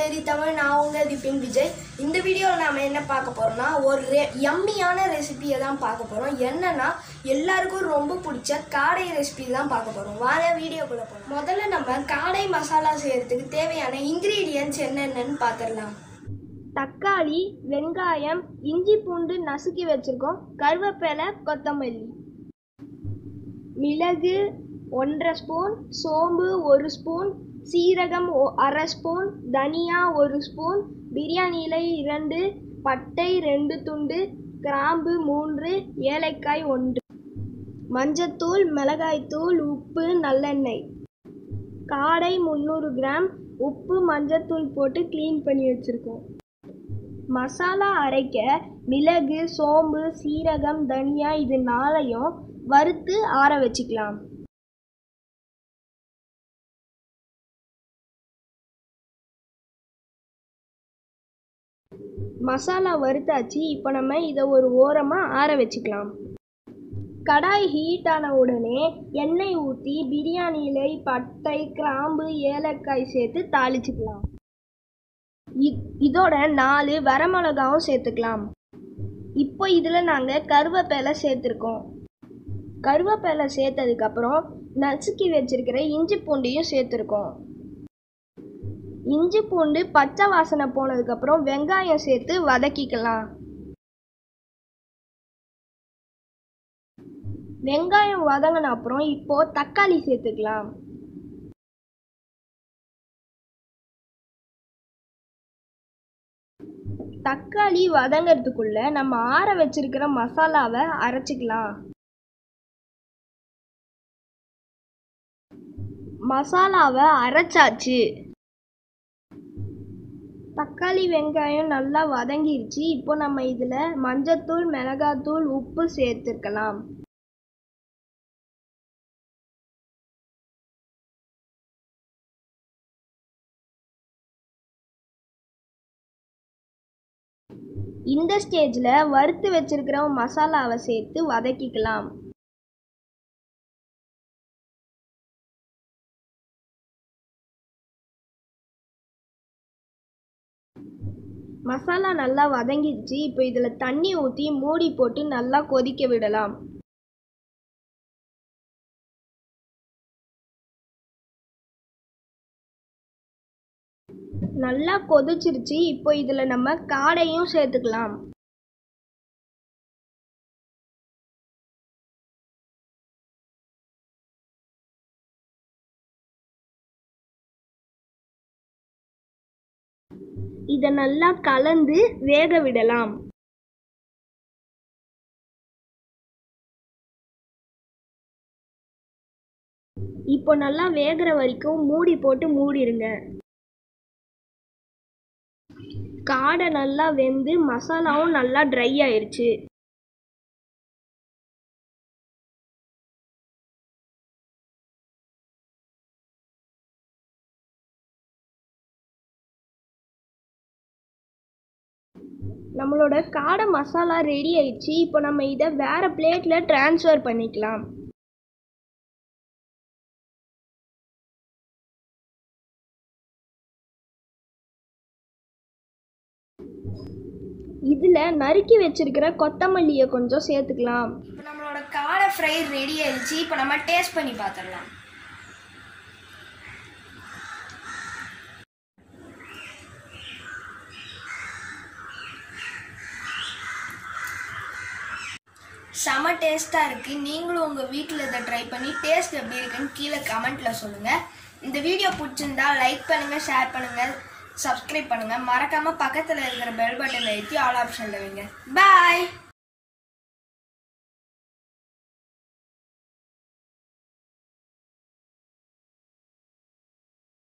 ஏரி தமிழ் நான் உங்க திபின் விஜய் இந்த வீடியோவில் நாம என்ன பார்க்க போறோம்னா ஒரு ரெ- யம்மியான ரெசிபியை தான் பார்க்க போறோம் என்னன்னா எல்லாருக்கும் ரொம்ப பிடிச்ச காடை ரெசிபி தான் பார்க்க போறோம் வாங்க வீடியோக்குள்ள போகலாம் முதல்ல நம்ம காடை மசாலா செய்யறதுக்கு தேவையான இன்கிரீடியன்ட்ஸ் என்னென்னன்னு பார்த்துடலாம் தக்காளி வெங்காயம் இஞ்சி பூண்டு நசுக்கி வச்சிருக்கோம் கருவேப்பிலை கொத்தமல்லி மிளகு ஒன்றரை ஸ்பூன் சோம்பு ஒரு ஸ்பூன் சீரகம் ஒ- அரை ஸ்பூன் தனியா ஒரு ஸ்பூன் பிரியாணி இலை இரண்டு பட்டை ரெண்டு துண்டு கிராம்பு மூன்று ஏலக்காய் ஒன்று மஞ்சத்தூள் மிளகாய்த்தூள் உப்பு நல்லெண்ணெய் காடை முந்நூறு கிராம் உப்பு மஞ்சத்தூள் போட்டு க்ளீன் பண்ணி வச்சுருக்கோம் மசாலா அரைக்க மிளகு சோம்பு சீரகம் தனியா இது நாளையும் வறுத்து ஆற வச்சுக்கலாம் மசாலா வறுத்தாச்சு இப்போ நம்ம இதை ஒரு ஓரமாக ஆற வச்சுக்கலாம் கடாய் ஹீட் ஆன உடனே எண்ணெய் ஊற்றி பிரியாணி இலை பட்டை கிராம்பு ஏலக்காய் சேர்த்து தாளிச்சுக்கலாம் இ- இதோட நாலு வரமிளகாவும் சேர்த்துக்கலாம் இப்போ இதில் நாங்கள் கருவேப்பிலை சேர்த்துருக்கோம் கருவேப்பிலை சேர்த்ததுக்கப்புறம் நசுக்கி வச்சிருக்கிற இஞ்சி பூண்டையும் சேர்த்துருக்கோம் இஞ்சி பூண்டு பச்சை வாசனை போனதுக்கப்புறம் வெங்காயம் சேர்த்து வதக்கிக்கலாம் வெங்காயம் வதங்கின அப்புறம் இப்போ தக்காளி சேர்த்துக்கலாம் தக்காளி வதங்கிறதுக்குள்ள நம்ம ஆற வச்சிருக்கிற மசாலாவை அரைச்சிக்கலாம் மசாலாவை அரைச்சாச்சு தக்காளி வெங்காயம் நல்லா வதங்கிருச்சு இப்போ நம்ம இதில் மஞ்சத்தூள் மிளகாத்தூள் உப்பு சேர்த்துக்கலாம் இந்த ஸ்டேஜில் வறுத்து வச்சிருக்கிற மசாலாவை சேர்த்து வதக்கிக்கலாம் மசாலா நல்லா வதங்கிடுச்சு இப்போ இதில் தண்ணி ஊற்றி மூடி போட்டு நல்லா கொதிக்க விடலாம் நல்லா கொதிச்சிருச்சு இப்போ இதில் நம்ம காடையும் சேர்த்துக்கலாம் இதை நல்லா கலந்து வேக விடலாம் இப்போ நல்லா வேகிற வரைக்கும் மூடி போட்டு மூடிடுங்க காடை நல்லா வெந்து மசாலாவும் நல்லா ட்ரை ஆயிருச்சு நம்மளோட காடை மசாலா ரெடி ஆயிடுச்சு இப்போ நம்ம இதை வேற பிளேட்ல ட்ரான்ஸ்ஃபர் பண்ணிக்கலாம் இதில் நறுக்கி வச்சிருக்கிற கொத்தமல்லியை கொஞ்சம் சேர்த்துக்கலாம் இப்போ நம்மளோட காடை ஃப்ரை ரெடி ஆயிடுச்சு இப்போ நம்ம டேஸ்ட் பண்ணி பார்த்துடலாம் செம டேஸ்ட்டாக இருக்குது நீங்களும் உங்கள் வீட்டில் இதை ட்ரை பண்ணி டேஸ்ட் எப்படி இருக்குன்னு கீழே கமெண்ட்டில் சொல்லுங்கள் இந்த வீடியோ பிடிச்சிருந்தா லைக் பண்ணுங்கள் ஷேர் பண்ணுங்கள் சப்ஸ்கிரைப் பண்ணுங்கள் மறக்காமல் பக்கத்தில் இருக்கிற பெல் பட்டனை ஏற்றி ஆல் ஆப்ஷனில் வைங்க பாய்